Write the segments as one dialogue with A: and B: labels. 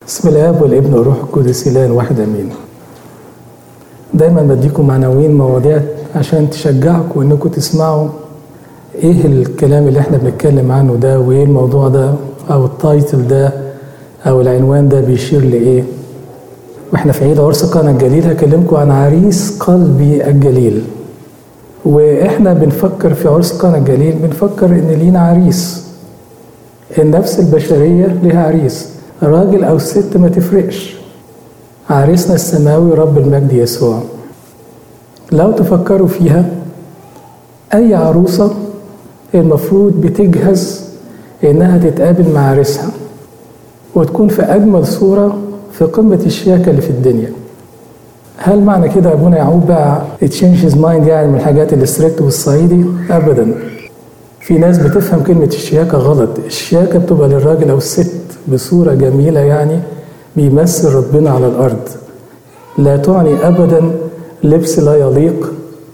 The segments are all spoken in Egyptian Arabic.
A: بسم الاب والابن والروح القدس اله واحد امين دايما بديكم عناوين مواضيع عشان تشجعكم انكم تسمعوا ايه الكلام اللي احنا بنتكلم عنه ده وايه الموضوع ده او التايتل ده او العنوان ده بيشير لايه واحنا في عيد عرس قانا الجليل هكلمكم عن عريس قلبي الجليل واحنا بنفكر في عرس قانا الجليل بنفكر ان لينا عريس النفس البشريه ليها عريس راجل او ست ما تفرقش عريسنا السماوي رب المجد يسوع لو تفكروا فيها اي عروسه المفروض بتجهز انها تتقابل مع عريسها وتكون في اجمل صوره في قمه الشياكه اللي في الدنيا هل معنى كده ابونا يعقوب بقى تشينجز مايند يعني من الحاجات الاستريكت والصعيدي ابدا في ناس بتفهم كلمة الشياكة غلط الشياكة بتبقى للراجل أو الست بصورة جميلة يعني بيمثل ربنا على الأرض لا تعني أبدا لبس لا يليق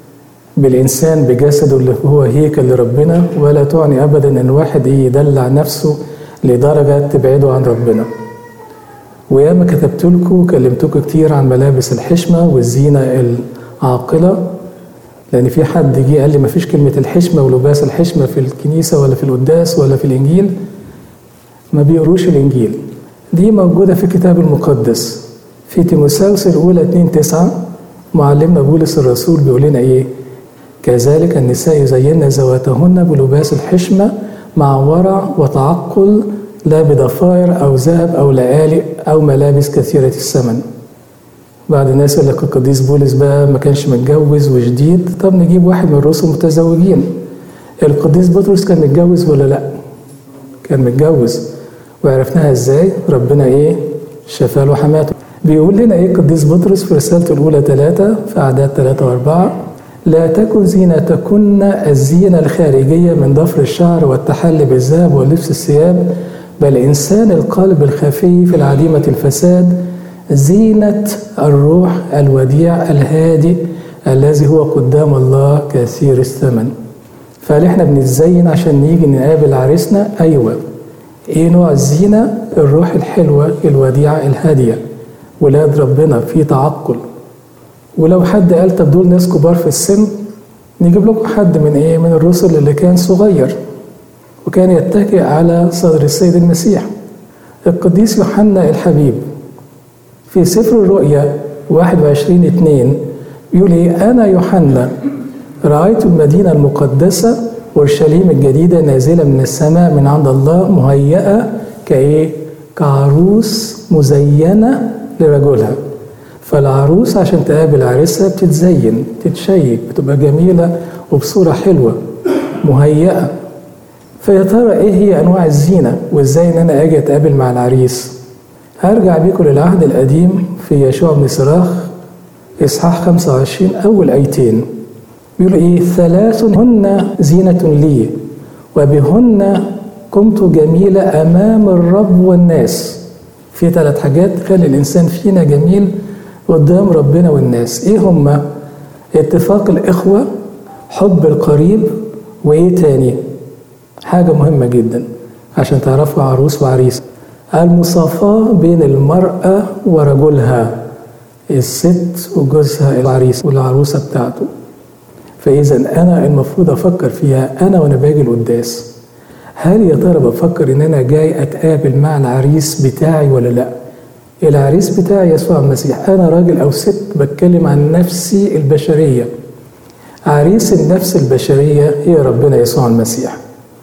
A: بالإنسان بجسده اللي هو هيكل لربنا ولا تعني أبدا أن الواحد يدلع نفسه لدرجة تبعده عن ربنا وياما كتبت لكم وكلمتكم كتير عن ملابس الحشمة والزينة العاقلة لأن في حد جه قال لي ما فيش كلمة الحشمة ولباس الحشمة في الكنيسة ولا في القداس ولا في الإنجيل ما بيقروش الإنجيل دي موجودة في الكتاب المقدس في تيموساوس الأولى 2 9 معلمنا بولس الرسول بيقول لنا إيه كذلك النساء يزين ذواتهن بلباس الحشمة مع ورع وتعقل لا بضفائر أو ذهب أو لآلئ أو ملابس كثيرة الثمن بعد الناس يقول لك القديس بولس بقى ما كانش متجوز وجديد طب نجيب واحد من الرسل متزوجين القديس بطرس كان متجوز ولا لا كان متجوز وعرفناها ازاي ربنا ايه شفاه له حماته بيقول لنا ايه القديس بطرس في رسالته الاولى ثلاثة في اعداد ثلاثة واربعة لا تكن زينتكن الزينة الخارجية من ضفر الشعر والتحلي بالذهب ولبس الثياب بل إنسان القلب الخفي في العديمة الفساد زينة الروح الوديع الهادئ الذي هو قدام الله كثير الثمن فهل احنا بنتزين عشان نيجي نقابل عريسنا ايوه ايه نوع الزينه الروح الحلوه الوديعه الهاديه ولاد ربنا في تعقل ولو حد قال طب دول ناس كبار في السن نجيب لكم حد من ايه من الرسل اللي كان صغير وكان يتكئ على صدر السيد المسيح القديس يوحنا الحبيب في سفر الرؤيا 21 2 يقول ايه انا يوحنا رايت المدينه المقدسه اورشليم الجديده نازله من السماء من عند الله مهيئه كايه كعروس مزينه لرجلها فالعروس عشان تقابل عريسها بتتزين تتشيك بتبقى جميله وبصوره حلوه مهيئه فيا ترى ايه هي انواع الزينه وازاي ان انا اجي اتقابل مع العريس هرجع بيكم للعهد القديم في يشوع بن صراخ إصحاح 25 أول آيتين بيقول إيه ثلاث هن زينة لي وبهن قمت جميلة أمام الرب والناس في ثلاث حاجات تخلي الإنسان فينا جميل قدام ربنا والناس إيه هما اتفاق الإخوة حب القريب وإيه تاني حاجة مهمة جدا عشان تعرفوا عروس وعريس المصافاة بين المرأة ورجلها الست وجوزها العريس والعروسة بتاعته فإذا أنا المفروض أفكر فيها أنا وأنا باجي القداس هل يا ترى بفكر إن أنا جاي أتقابل مع العريس بتاعي ولا لأ؟ العريس بتاعي يسوع المسيح أنا راجل أو ست بتكلم عن نفسي البشرية عريس النفس البشرية هي ربنا يسوع المسيح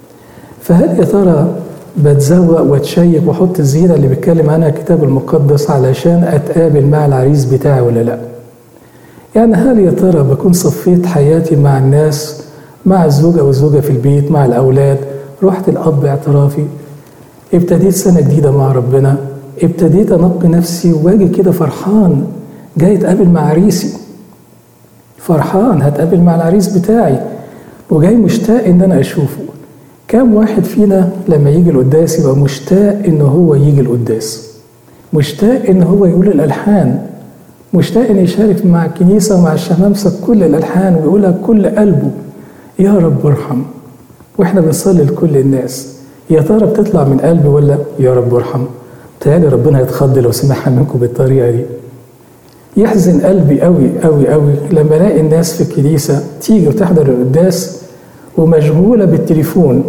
A: فهل يا ترى بتزوق واتشيك واحط الزينه اللي بيتكلم عنها الكتاب المقدس علشان اتقابل مع العريس بتاعي ولا لا يعني هل يا ترى بكون صفيت حياتي مع الناس مع الزوج او الزوجه في البيت مع الاولاد رحت الاب اعترافي ابتديت سنه جديده مع ربنا ابتديت انقي نفسي واجي كده فرحان جاي اتقابل مع عريسي فرحان هتقابل مع العريس بتاعي وجاي مشتاق ان انا اشوفه كم واحد فينا لما يجي القداس يبقى مشتاق ان هو يجي القداس مشتاق ان هو يقول الالحان مشتاق ان يشارك مع الكنيسه ومع الشمامسه كل الالحان ويقولها بكل قلبه يا رب ارحم واحنا بنصلي لكل الناس يا ترى بتطلع من قلبي ولا يا رب ارحم تهيألي ربنا هيتخض لو سمعها منكم بالطريقة دي يحزن قلبي قوي قوي قوي لما الاقي الناس في الكنيسة تيجي وتحضر القداس ومشغولة بالتليفون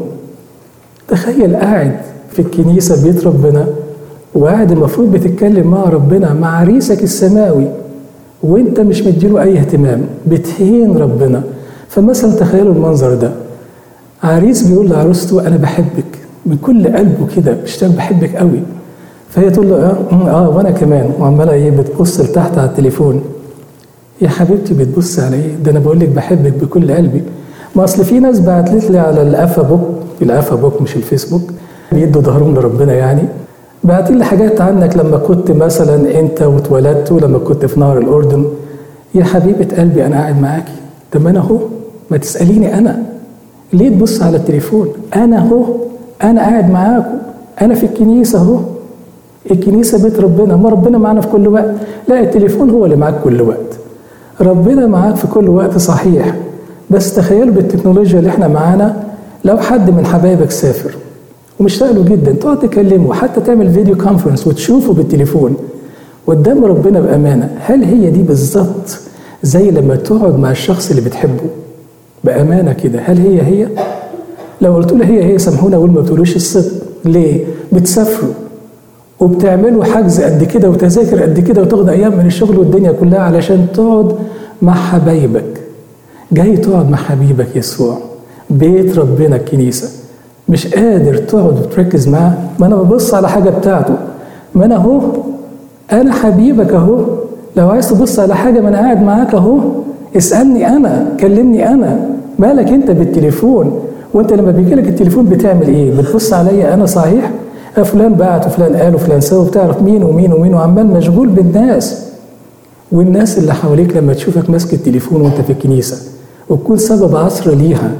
A: تخيل قاعد في الكنيسة بيت ربنا وقاعد المفروض بتتكلم مع ربنا مع عريسك السماوي وانت مش مديله اي اهتمام بتهين ربنا فمثلا تخيلوا المنظر ده عريس بيقول لعروسته انا بحبك من كل قلبه كده بيشتاق بحبك قوي فهي تقول له اه, آه وانا كمان وعماله ايه بتبص لتحت على التليفون يا حبيبتي بتبص على ايه ده انا بقول لك بحبك بكل قلبي ما اصل في ناس بعتت لي على الافا بوك الافا بوك مش الفيسبوك بيدوا ظهرهم لربنا يعني بعتين لي حاجات عنك لما كنت مثلا انت واتولدت ولما كنت في نهر الاردن يا حبيبه قلبي انا قاعد معاكي طب انا اهو ما تساليني انا ليه تبص على التليفون انا اهو انا قاعد معاكم انا في الكنيسه اهو الكنيسه بيت ربنا ما ربنا معانا في كل وقت لا التليفون هو اللي معاك كل وقت ربنا معاك في كل وقت صحيح بس تخيلوا بالتكنولوجيا اللي احنا معانا لو حد من حبايبك سافر ومشتاق له جدا تقعد تكلمه حتى تعمل فيديو كونفرنس وتشوفه بالتليفون قدام ربنا بامانه هل هي دي بالظبط زي لما تقعد مع الشخص اللي بتحبه بامانه كده هل هي هي لو قلت له هي هي سامحونا اقول ما بتقولوش الصدق ليه بتسافروا وبتعملوا حجز قد كده وتذاكر قد كده وتاخد ايام من الشغل والدنيا كلها علشان تقعد مع حبايبك جاي تقعد مع حبيبك يسوع بيت ربنا الكنيسه مش قادر تقعد وتركز معاه ما انا ببص على حاجه بتاعته ما انا اهو انا حبيبك اهو لو عايز تبص على حاجه ما انا قاعد معاك اهو اسالني انا كلمني انا مالك انت بالتليفون وانت لما بيجي لك التليفون بتعمل ايه بتبص عليا انا صحيح فلان بعت وفلان قال وفلان سوى وبتعرف مين ومين ومين وعمال مشغول بالناس والناس اللي حواليك لما تشوفك ماسك التليفون وانت في الكنيسه وتكون سبب عصر ليها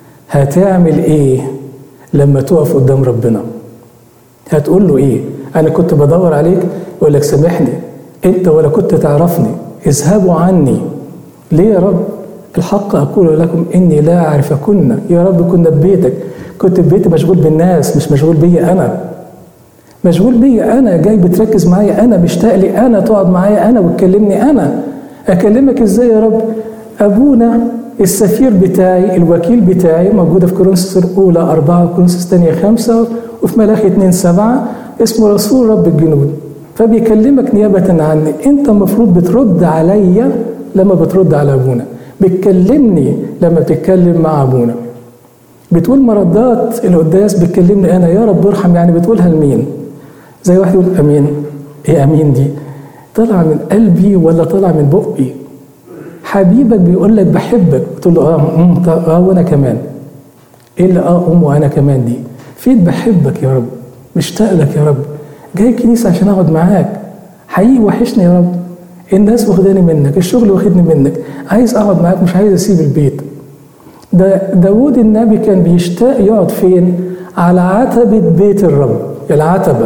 A: هتعمل ايه لما تقف قدام ربنا هتقول له ايه انا كنت بدور عليك يقول لك سامحني انت ولا كنت تعرفني اذهبوا عني ليه يا رب الحق اقول لكم اني لا اعرفكن يا رب كنا في بيتك كنت في بيتي مشغول بالناس مش مشغول بيا انا مشغول بيا انا جاي بتركز معايا انا مشتاق لي انا تقعد معايا انا وتكلمني انا اكلمك ازاي يا رب ابونا السفير بتاعي الوكيل بتاعي موجودة في كورنثوس الأولى أربعة وكورنثوس الثانية خمسة وفي ملاخي اتنين سبعة اسمه رسول رب الجنود فبيكلمك نيابة عني أنت المفروض بترد عليا لما بترد على أبونا بتكلمني لما بتتكلم مع أبونا بتقول مردات القداس بتكلمني أنا يا رب ارحم يعني بتقولها لمين زي واحد يقول أمين إيه أمين دي طلع من قلبي ولا طلع من بقي حبيبك بيقول لك بحبك تقول له اه أم اه وانا كمان ايه اللي اه ام وانا كمان دي فين بحبك يا رب مشتاق لك يا رب جاي الكنيسه عشان اقعد معاك حقيقي وحشني يا رب الناس واخداني منك الشغل واخدني منك عايز اقعد معاك مش عايز اسيب البيت ده داود النبي كان بيشتاق يقعد فين على عتبة بيت الرب العتبة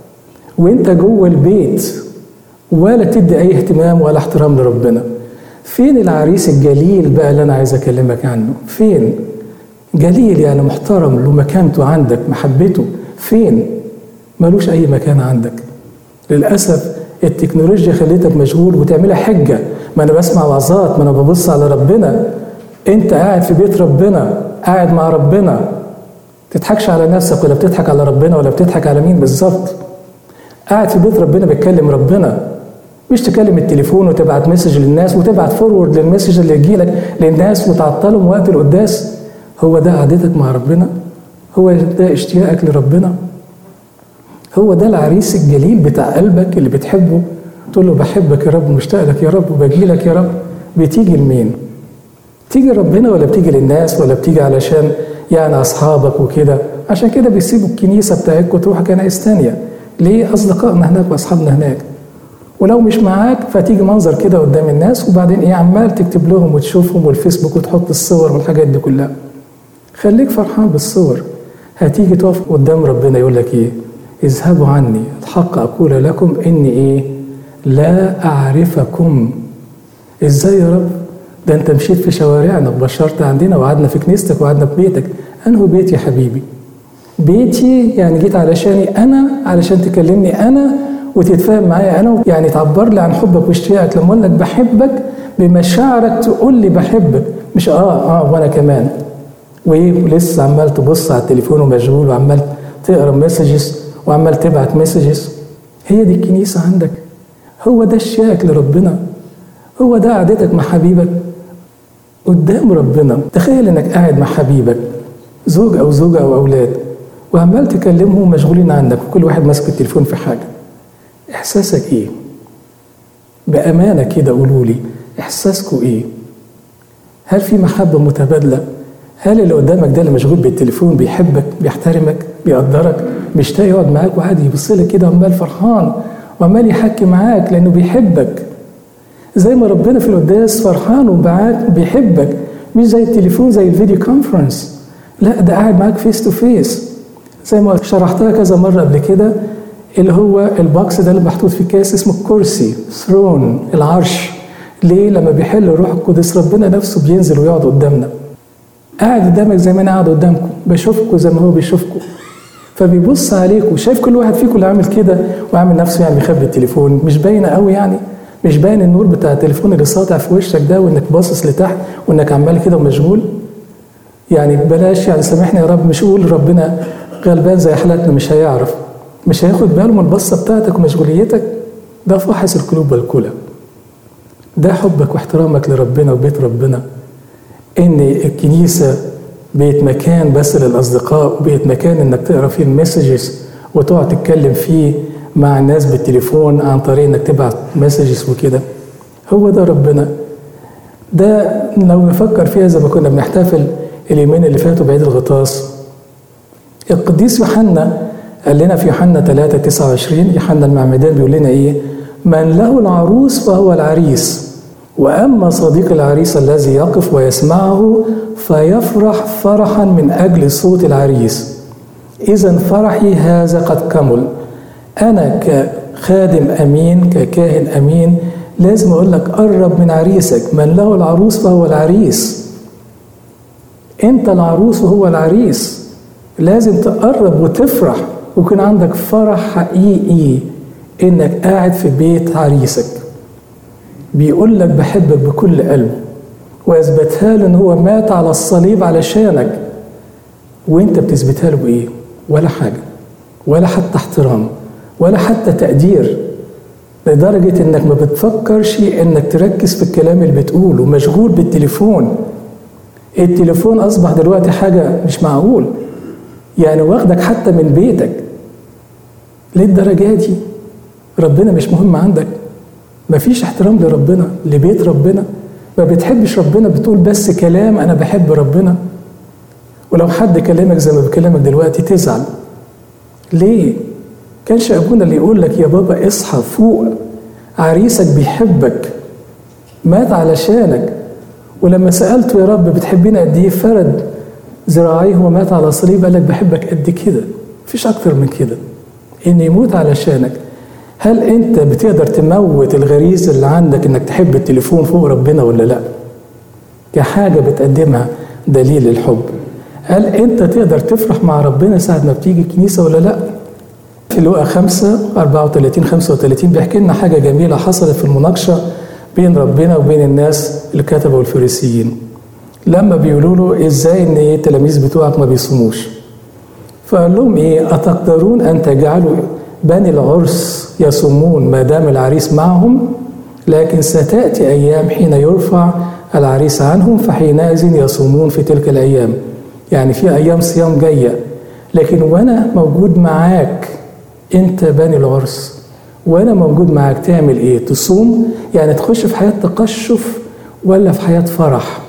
A: وانت جوه البيت ولا تدي اي اهتمام ولا احترام لربنا فين العريس الجليل بقى اللي انا عايز اكلمك عنه فين جليل يعني محترم له مكانته عندك محبته فين ملوش اي مكان عندك للاسف التكنولوجيا خليتك مشغول وتعملها حجه ما انا بسمع وعظات ما انا ببص على ربنا انت قاعد في بيت ربنا قاعد مع ربنا تضحكش على نفسك ولا بتضحك على ربنا ولا بتضحك على مين بالظبط قاعد في بيت ربنا بتكلم ربنا مش تكلم التليفون وتبعت مسج للناس وتبعت فورورد للمسج اللي يجي لك للناس وتعطلهم وقت القداس هو ده قعدتك مع ربنا هو ده اشتياقك لربنا هو ده العريس الجليل بتاع قلبك اللي بتحبه تقول له بحبك يا رب مشتاق لك يا رب وبجي لك يا رب بتيجي لمين تيجي ربنا ولا بتيجي للناس ولا بتيجي علشان يعني اصحابك وكده عشان كده بيسيبوا الكنيسه بتاعتكم وتروحوا كنائس تانية ليه اصدقائنا هناك واصحابنا هناك ولو مش معاك فتيجي منظر كده قدام الناس وبعدين ايه عمال تكتب لهم وتشوفهم والفيسبوك وتحط الصور والحاجات دي كلها خليك فرحان بالصور هتيجي تقف قدام ربنا يقول لك ايه اذهبوا عني الحق اقول لكم اني ايه لا اعرفكم ازاي يا رب ده انت مشيت في شوارعنا وبشرت عندنا وقعدنا في كنيستك وقعدنا في بيتك انه بيت يا حبيبي بيتي يعني جيت علشاني انا علشان تكلمني انا وتتفاهم معايا انا يعني تعبر لي عن حبك واشتياقك لما اقول لك بحبك بمشاعرك تقول لي بحبك مش اه اه وانا كمان وايه ولسه عمال تبص على التليفون ومشغول وعمال تقرا مسجز وعمال تبعت مسجز هي دي الكنيسه عندك هو ده اشتياقك لربنا هو ده قعدتك مع حبيبك قدام ربنا تخيل انك قاعد مع حبيبك زوج او زوجه او اولاد وعمال تكلمهم مشغولين عنك وكل واحد ماسك التليفون في حاجه احساسك ايه بامانه كده قولوا لي احساسكم ايه هل في محبه متبادله هل اللي قدامك ده اللي مشغول بالتليفون بيحبك بيحترمك بيقدرك مشتاق يقعد معاك وقاعد يبص لك كده عمال فرحان وعمال يحكي معاك لانه بيحبك زي ما ربنا في القداس فرحان ومعاك بيحبك مش زي التليفون زي الفيديو كونفرنس لا ده قاعد معاك فيس تو فيس زي ما شرحتها كذا مره قبل كده اللي هو الباكس ده اللي محطوط في كاس اسمه الكرسي ثرون العرش ليه لما بيحل الروح القدس ربنا نفسه بينزل ويقعد قدامنا قاعد قدامك زي ما انا قاعد قدامكم بشوفكم زي ما هو بيشوفكم فبيبص عليك وشايف كل واحد فيكم اللي عامل كده وعامل نفسه يعني بيخبي التليفون مش باينه قوي يعني مش باين النور بتاع التليفون اللي ساطع في وشك ده وانك باصص لتحت وانك عمال كده ومشغول يعني بلاش يعني سامحني يا رب مش قول ربنا غلبان زي حالاتنا مش هيعرف مش هياخد باله من البصه بتاعتك ومشغوليتك ده فحص القلوب والكلى ده حبك واحترامك لربنا وبيت ربنا ان الكنيسه بقت مكان بس للاصدقاء وبقت مكان انك تقرا فيه المسجز وتقعد تتكلم فيه مع الناس بالتليفون عن طريق انك تبعت مسجز وكده هو ده ربنا ده لو نفكر فيها زي ما كنا بنحتفل اليومين اللي فاتوا بعيد الغطاس القديس يوحنا قال لنا في يوحنا 3 29 يوحنا المعمدان بيقول لنا ايه من له العروس فهو العريس واما صديق العريس الذي يقف ويسمعه فيفرح فرحا من اجل صوت العريس اذا فرحي هذا قد كمل انا كخادم امين ككاهن امين لازم اقول لك قرب من عريسك من له العروس فهو العريس انت العروس وهو العريس لازم تقرب وتفرح ويكون عندك فرح حقيقي انك قاعد في بيت عريسك بيقول لك بحبك بكل قلبه واثبتها له ان هو مات على الصليب علشانك وانت بتثبتها له بايه ولا حاجه ولا حتى احترام ولا حتى تقدير لدرجة انك ما بتفكرش انك تركز في الكلام اللي بتقوله مشغول بالتليفون التليفون اصبح دلوقتي حاجة مش معقول يعني واخدك حتى من بيتك ليه الدرجة دي ربنا مش مهم عندك مفيش احترام لربنا لبيت ربنا ما بتحبش ربنا بتقول بس كلام انا بحب ربنا ولو حد كلمك زي ما بكلمك دلوقتي تزعل ليه كانش ابونا اللي يقول لك يا بابا اصحى فوق عريسك بيحبك مات علشانك ولما سالته يا رب بتحبيني قد ايه فرد ذراعيه ومات على صليب قال لك بحبك قد كده مفيش اكتر من كده ان يموت علشانك هل انت بتقدر تموت الغريزه اللي عندك انك تحب التليفون فوق ربنا ولا لا كحاجه بتقدمها دليل الحب هل انت تقدر تفرح مع ربنا ساعه ما بتيجي الكنيسه ولا لا في لوقا 5 34 35 بيحكي لنا حاجه جميله حصلت في المناقشه بين ربنا وبين الناس الكتبه والفريسيين لما بيقولوا له ازاي ان ايه التلاميذ بتوعك ما بيصوموش فقال لهم ايه اتقدرون ان تجعلوا بني العرس يصومون ما دام العريس معهم لكن ستاتي ايام حين يرفع العريس عنهم فحينئذ يصومون في تلك الايام يعني في ايام صيام جايه لكن وانا موجود معاك انت بني العرس وانا موجود معاك تعمل ايه تصوم يعني تخش في حياه تقشف ولا في حياه فرح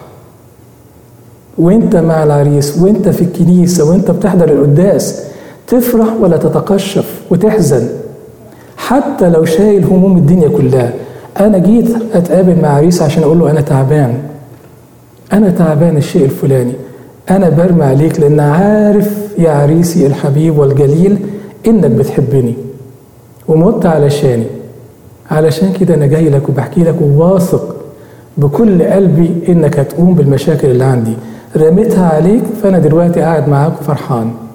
A: وانت مع العريس وانت في الكنيسه وانت بتحضر القداس تفرح ولا تتقشف وتحزن حتى لو شايل هموم الدنيا كلها انا جيت اتقابل مع عريس عشان اقول له انا تعبان انا تعبان الشيء الفلاني انا برمي عليك لان عارف يا عريسي الحبيب والجليل انك بتحبني ومت علشاني علشان كده انا جاي لك وبحكي لك وواثق بكل قلبي انك هتقوم بالمشاكل اللي عندي رميتها عليك فانا دلوقتي قاعد معاك فرحان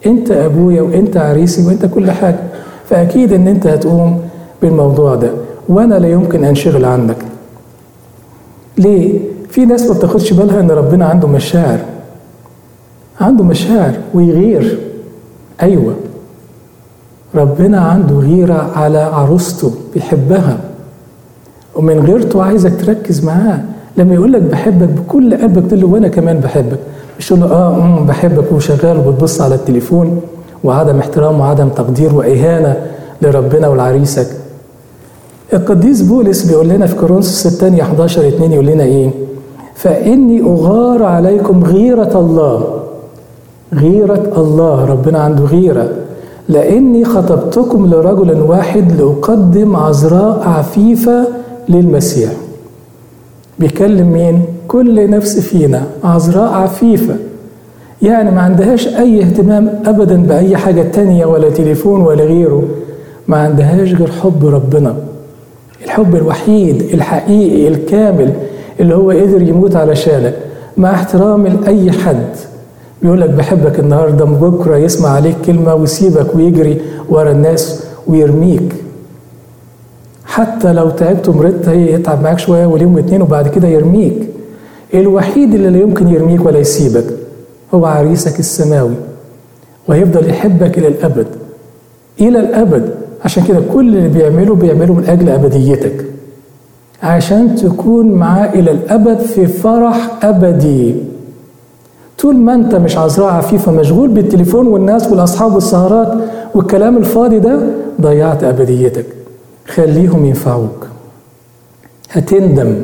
A: انت ابويا وانت عريسي وانت كل حاجه فاكيد ان انت هتقوم بالموضوع ده وانا لا يمكن انشغل عنك ليه في ناس ما بتاخدش بالها ان ربنا عنده مشاعر عنده مشاعر ويغير ايوه ربنا عنده غيرة على عروسته بيحبها ومن غيرته عايزك تركز معاه لما يقول لك بحبك بكل قلبك تقول له وانا كمان بحبك مش تقول له اه امم بحبك وشغال وبتبص على التليفون وعدم احترام وعدم تقدير واهانه لربنا ولعريسك القديس بولس بيقول لنا في كورنثوس الثانية 11 2 يقول لنا ايه؟ فإني أغار عليكم غيرة الله غيرة الله ربنا عنده غيرة لأني خطبتكم لرجل واحد لأقدم عذراء عفيفة للمسيح بيكلم مين؟ كل نفس فينا عذراء عفيفة يعني ما عندهاش أي اهتمام أبدا بأي حاجة تانية ولا تليفون ولا غيره ما عندهاش غير حب ربنا الحب الوحيد الحقيقي الكامل اللي هو قدر يموت علشانك مع احترامي لأي حد بيقول لك بحبك النهارده بكره يسمع عليك كلمه ويسيبك ويجري ورا الناس ويرميك حتى لو تعبت ومرضت يتعب معاك شويه واليوم اتنين وبعد كده يرميك الوحيد اللي لا يمكن يرميك ولا يسيبك هو عريسك السماوي وهيفضل يحبك الى الابد الى الابد عشان كده كل اللي بيعمله بيعمله من اجل ابديتك عشان تكون معاه الى الابد في فرح ابدي طول ما انت مش عذراء عفيفه مشغول بالتليفون والناس والاصحاب والسهرات والكلام الفاضي ده ضيعت ابديتك خليهم ينفعوك هتندم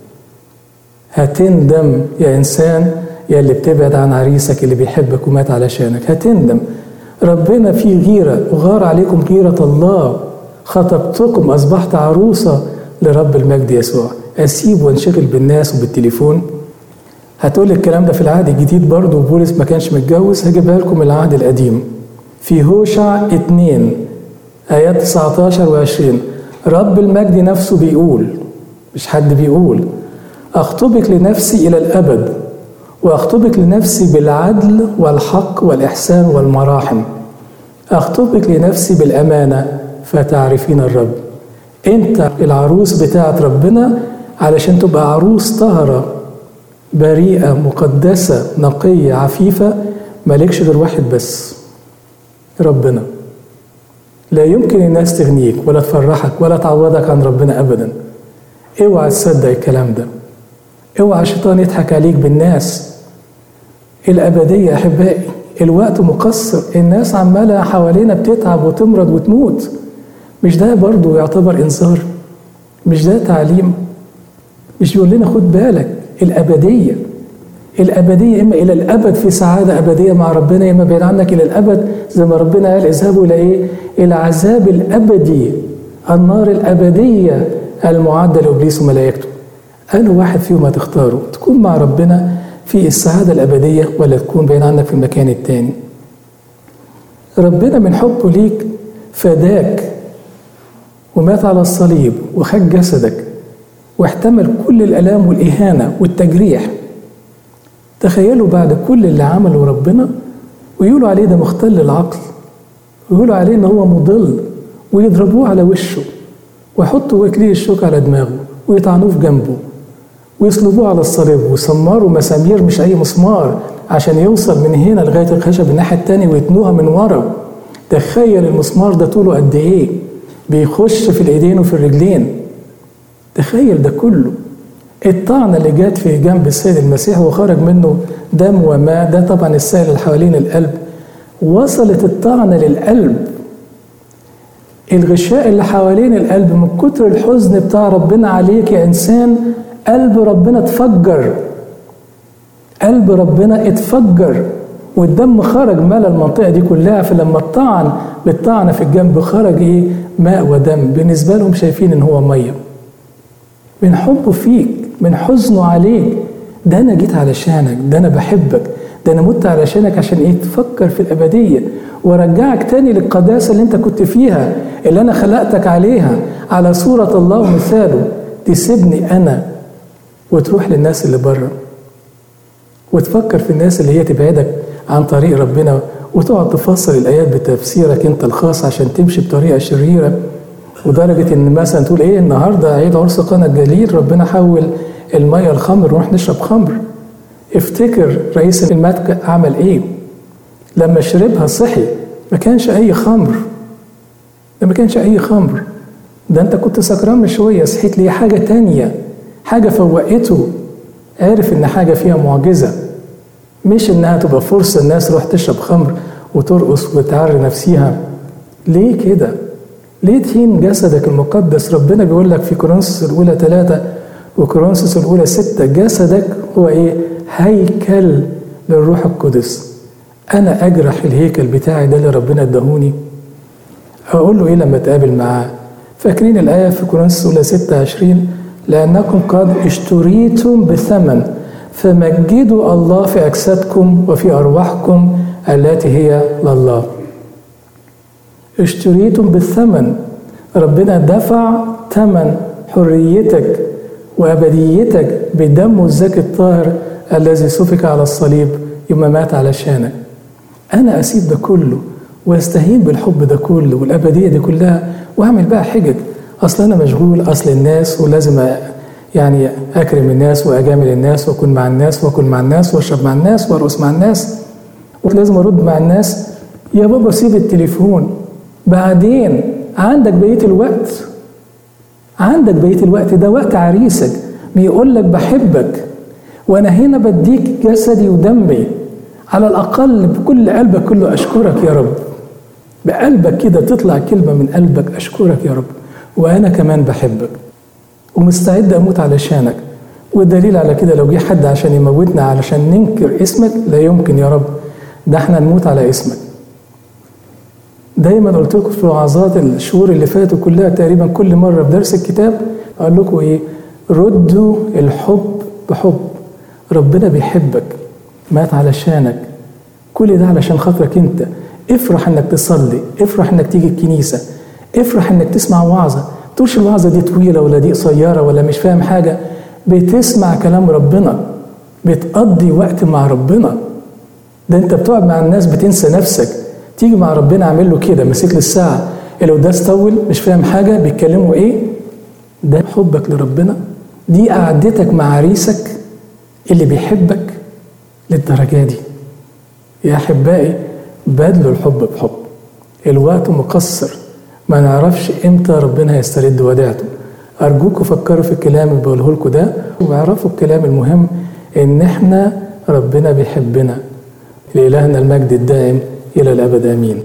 A: هتندم يا انسان يا اللي بتبعد عن عريسك اللي بيحبك ومات علشانك هتندم ربنا فيه غيرة وغار عليكم غيرة الله خطبتكم أصبحت عروسة لرب المجد يسوع أسيب وانشغل بالناس وبالتليفون هتقول الكلام ده في العهد الجديد برضه وبولس ما كانش متجوز هجيبها لكم من العهد القديم في هوشع 2 آيات 19 و 20 رب المجد نفسه بيقول مش حد بيقول أخطبك لنفسي إلى الأبد وأخطبك لنفسي بالعدل والحق والإحسان والمراحم أخطبك لنفسي بالأمانة فتعرفين الرب أنت العروس بتاعت ربنا علشان تبقى عروس طهرة بريئة مقدسة نقية عفيفة مالكش غير واحد بس ربنا لا يمكن الناس تغنيك ولا تفرحك ولا تعوضك عن ربنا أبدا اوعى تصدق الكلام ده اوعى الشيطان يضحك عليك بالناس الأبدية أحبائي الوقت مقصر الناس عمالة حوالينا بتتعب وتمرض وتموت مش ده برضو يعتبر إنذار مش ده تعليم مش بيقول لنا خد بالك الأبدية الأبدية إما إلى الأبد في سعادة أبدية مع ربنا إما بعيد عنك إلى الأبد زي ما ربنا قال اذهبوا إلى إيه؟ إلى العذاب الأبدي النار الأبدية المعدة لإبليس وملائكته أنا واحد فيهم هتختاره تكون مع ربنا في السعادة الأبدية ولا تكون بعيد عنك في المكان التاني ربنا من حبه ليك فداك ومات على الصليب وخد جسدك واحتمل كل الآلام والإهانة والتجريح تخيلوا بعد كل اللي عمله ربنا ويقولوا عليه ده مختل العقل ويقولوا عليه ان هو مضل ويضربوه على وشه ويحطوا وكليه الشوك على دماغه ويطعنوه في جنبه ويصلبوه على الصليب ويسمروا مسامير مش اي مسمار عشان يوصل من هنا لغايه الخشب الناحيه التانية ويتنوها من ورا تخيل المسمار ده طوله قد ايه بيخش في الايدين وفي الرجلين تخيل ده كله الطعنة اللي جت في جنب السيد المسيح وخرج منه دم وماء ده طبعا السائل اللي حوالين القلب وصلت الطعنة للقلب الغشاء اللي حوالين القلب من كتر الحزن بتاع ربنا عليك يا إنسان قلب ربنا اتفجر قلب ربنا اتفجر والدم خرج ملا المنطقة دي كلها فلما الطعن بالطعنة في الجنب خرج ايه ماء ودم بالنسبة لهم شايفين ان هو مية من حبه فيك من حزنه عليك ده انا جيت علشانك ده انا بحبك ده انا مت علشانك عشان ايه تفكر في الابديه وارجعك تاني للقداسه اللي انت كنت فيها اللي انا خلقتك عليها على صوره الله ومثاله تسيبني انا وتروح للناس اللي بره وتفكر في الناس اللي هي تبعدك عن طريق ربنا وتقعد تفسر الآيات بتفسيرك أنت الخاص عشان تمشي بطريقة شريرة ودرجة إن مثلا تقول إيه النهاردة عيد عرس قنا الجليل ربنا حول المية الخمر ونروح نشرب خمر افتكر رئيس المتك عمل إيه لما شربها صحي ما كانش أي خمر ده ما كانش أي خمر ده أنت كنت سكران من شوية صحيت ليه حاجة تانية حاجة فوقته عارف إن حاجة فيها معجزة مش إنها تبقى فرصة الناس تروح تشرب خمر وترقص وتعري نفسيها ليه كده؟ ليه تهين جسدك المقدس؟ ربنا بيقول لك في كورنثوس الأولى ثلاثة وكورنثوس الأولى ستة جسدك هو إيه؟ هيكل للروح القدس أنا أجرح الهيكل بتاعي ده اللي ربنا اداهوني أقول له إيه لما أتقابل معاه؟ فاكرين الآية في كورنثوس الأولى 26 لأنكم قد اشتريتم بثمن فمجدوا الله في أجسادكم وفي أرواحكم التي هي لله اشتريتم بالثمن ربنا دفع ثمن حريتك وأبديتك بدمه الزكي الطاهر الذي سفك على الصليب يوم مات علشانك أنا أسيب ده كله واستهين بالحب ده كله والأبدية دي كلها وأعمل بقى حجج أصل أنا مشغول أصل الناس ولازم يعني أكرم الناس وأجامل الناس وأكون مع الناس وأكل مع الناس وأشرب مع الناس وأرقص مع الناس ولازم أرد مع الناس يا بابا سيب التليفون بعدين عندك بقية الوقت عندك بقية الوقت ده وقت عريسك بيقول لك بحبك وأنا هنا بديك جسدي ودمي على الأقل بكل قلبك كله أشكرك يا رب بقلبك كده تطلع كلمة من قلبك أشكرك يا رب وأنا كمان بحبك ومستعد أموت علشانك والدليل على كده لو جه حد عشان يموتنا علشان ننكر اسمك لا يمكن يا رب ده احنا نموت على اسمك دايما قلت لكم في وعظات الشهور اللي فاتوا كلها تقريبا كل مره في درس الكتاب اقول لكم ايه ردوا الحب بحب ربنا بيحبك مات علشانك كل ده علشان خاطرك انت افرح انك تصلي افرح انك تيجي الكنيسه افرح انك تسمع وعظه تقولش الوعظه دي طويله ولا دي قصيره ولا مش فاهم حاجه بتسمع كلام ربنا بتقضي وقت مع ربنا ده انت بتقعد مع الناس بتنسى نفسك تيجي مع ربنا اعمل له كده ماسك لي الساعه لو ده استول مش فاهم حاجه بيتكلموا ايه ده حبك لربنا دي قعدتك مع عريسك اللي بيحبك للدرجه دي يا احبائي بدلوا الحب بحب الوقت مقصر ما نعرفش امتى ربنا هيسترد وديعته ارجوكم فكروا في الكلام اللي بقوله لكم ده واعرفوا الكلام المهم ان احنا ربنا بيحبنا لإلهنا المجد الدائم إلى الأبد آمين